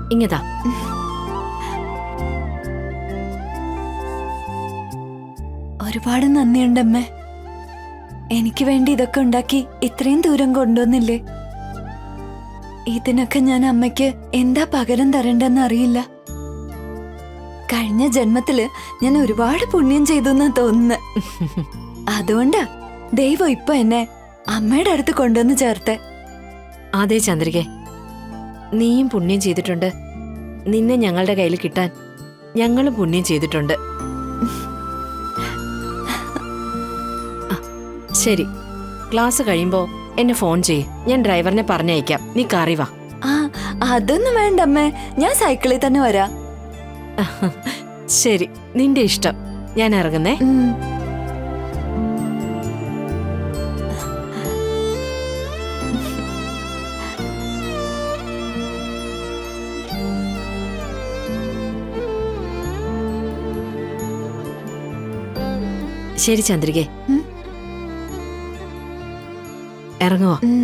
ഇങ്ങതാ ഒരുപാട് നന്ദിയുണ്ടമ്മേ എനിക്ക് വേണ്ടി ഇതൊക്കെ ഉണ്ടാക്കി ഇത്രയും ദൂരം കൊണ്ടുവന്നില്ലേ ഇതിനൊക്കെ ഞാൻ അമ്മയ്ക്ക് എന്താ പകരം തരണ്ടെന്ന് അറിയില്ല കഴിഞ്ഞ ജന്മത്തില് ഞാൻ ഒരുപാട് പുണ്യം ചെയ്തു എന്നാ തോന്നുന്നത് അതുകൊണ്ടാ ദൈവം ഇപ്പൊ എന്നെ അമ്മയുടെ അടുത്ത് കൊണ്ടുവന്ന് ചേർത്തെ അതെ ചന്ദ്രികെ നീയും പുണ്യം ചെയ്തിട്ടുണ്ട് നിന്നെ ഞങ്ങളുടെ കയ്യിൽ കിട്ടാൻ ഞങ്ങളും പുണ്യം ചെയ്തിട്ടുണ്ട് ആ, ശരി ക്ലാസ് കഴിയുമ്പോ എന്നെ ഫോൺ ചെയ്യ് ഞാൻ ഡ്രൈവറിനെ പറഞ്ഞയക്കാം നീ കാറി വാ ആ അതൊന്നും വേണ്ട അമ്മേ ഞാൻ സൈക്കിളിൽ തന്നെ വരാം ശരി നിന്റെ ഇഷ്ടം ഞാൻ ഇറങ്ങുന്നേ ഉം. ശരി ചന്ദ്രികെ ഉം. ഇറങ്ങുവാ ഉം.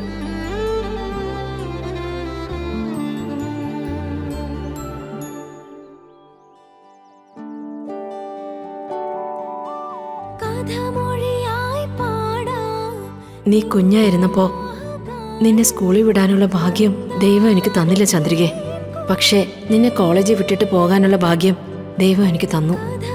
നീ കുഞ്ഞായിരുന്നപ്പോ നിന്നെ സ്കൂളിൽ വിടാനുള്ള ഭാഗ്യം ദൈവം എനിക്ക് തന്നില്ല ചന്ദ്രികെ പക്ഷേ നിന്നെ കോളേജിൽ വിട്ടിട്ട് പോകാനുള്ള ഭാഗ്യം ദൈവം എനിക്ക് തന്നു